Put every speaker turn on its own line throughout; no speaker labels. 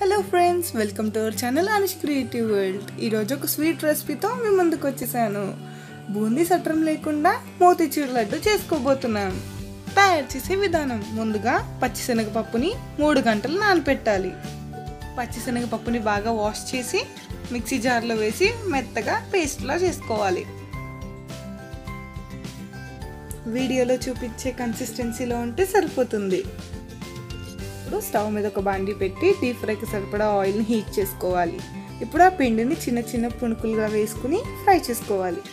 hello friends welcome to our channel Anish creative world ఈరోజు ఒక sweet రెసిపీతో మీ ముందుకు వచ్చేసాను బూందీ సట్రం లేకుండా మోతీచూర్ లడ్డు చేసుకోబోతున్నాం తయారు చేసే విధానం ముందుగా పచ్చిశనగపప్పుని మూడు గంటలు నానపెట్టాలి పచ్చిశనగపప్పుని బాగా వాష్ చేసి మిక్సీ జార్లో వేసి మెత్తగా పేస్ట్లా చేసుకోవాలి వీడియోలో చూపించే కన్సిస్టెన్సీలో ఉంటే సరిపోతుంది ఇప్పుడు స్టవ్ మీద ఒక బాండి పెట్టి డీప్ ఫ్రైకి సరిపడా ఆయిల్ని హీట్ చేసుకోవాలి ఇప్పుడు ఆ పిండిని చిన్న చిన్న పుణుకులుగా వేసుకుని ఫ్రై చేసుకోవాలి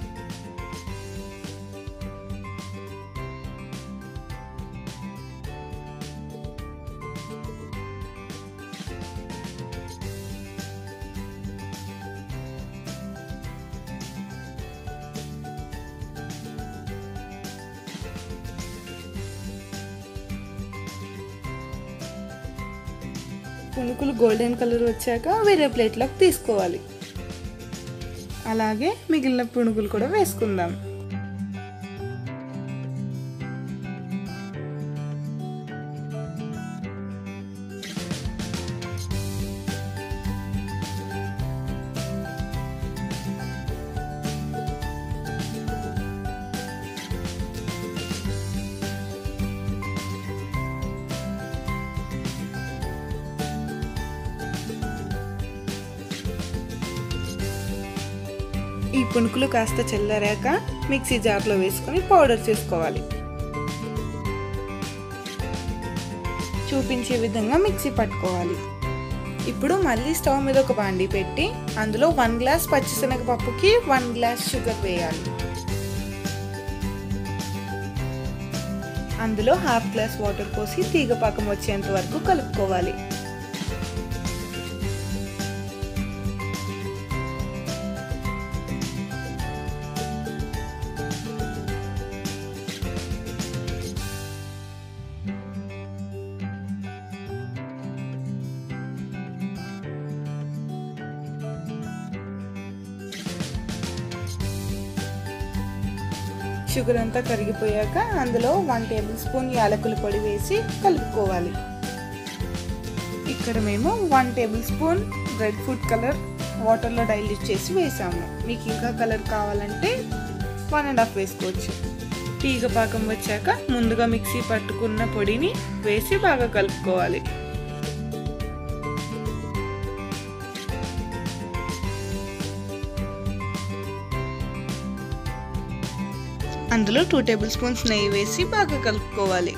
పునుకులు గోల్డెన్ కలర్ వచ్చాక వేరే ప్లేట్లోకి తీసుకోవాలి అలాగే మిగిలిన పునుకులు కూడా వేసుకుందాం ఈ పునుకులు కాస్త చల్లారాక మిక్సీ జార్లో వేసుకొని పౌడర్ చేసుకోవాలి చూపించే విధంగా మిక్సీ పట్టుకోవాలి ఇప్పుడు మళ్ళీ స్టవ్ మీద ఒక బాండి పెట్టి అందులో వన్ గ్లాస్ పచ్చిశనగపప్పుకి వన్ గ్లాస్ షుగర్ వేయాలి అందులో హాఫ్ గ్లాస్ వాటర్ పోసి తీగ పాకం వచ్చేంత వరకు కలుపుకోవాలి షుగర్ అంతా కరిగిపోయాక అందులో వన్ టేబుల్ స్పూన్ యాలకుల పొడి వేసి కలుపుకోవాలి ఇక్కడ మేము one tablespoon red food colour వాటర్లో డైల్యూట్ చేసి వేసాము మీకు ఇంకా కలర్ కావాలంటే వన్ అండ్ హాఫ్ వేసుకోవచ్చు తీగ పాకం వచ్చాక ముందుగా మిక్సీ పట్టుకున్న పొడిని వేసి బాగా కలుపుకోవాలి అందులో టూ టేబుల్ స్పూన్స్ నెయ్యి వేసి బాగా కలుపుకోవాలి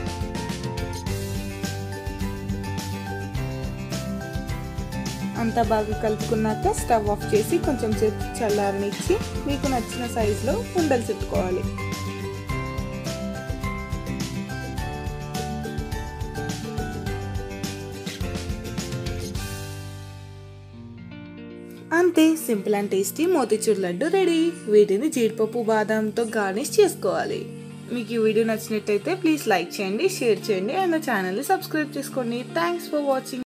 అంతా బాగా కలుపుకున్నాక స్టవ్ ఆఫ్ చేసి కొంచెం సేపు చల్లారనిచ్చి మీకు నచ్చిన సైజులో ఉండలు చుట్టుకోవాలి అంతే simple and tasty motichoor laddu ready వీటిని జీడిపప్పు బాదాంతో గార్నిష్ చేసుకోవాలి మీకు ఈ వీడియో నచ్చినట్టయితే ప్లీజ్ లైక్ చేయండి షేర్ చేయండి అండ్ ఛానల్ని సబ్స్క్రైబ్ చేసుకోండి థ్యాంక్స్ ఫర్ వాచింగ్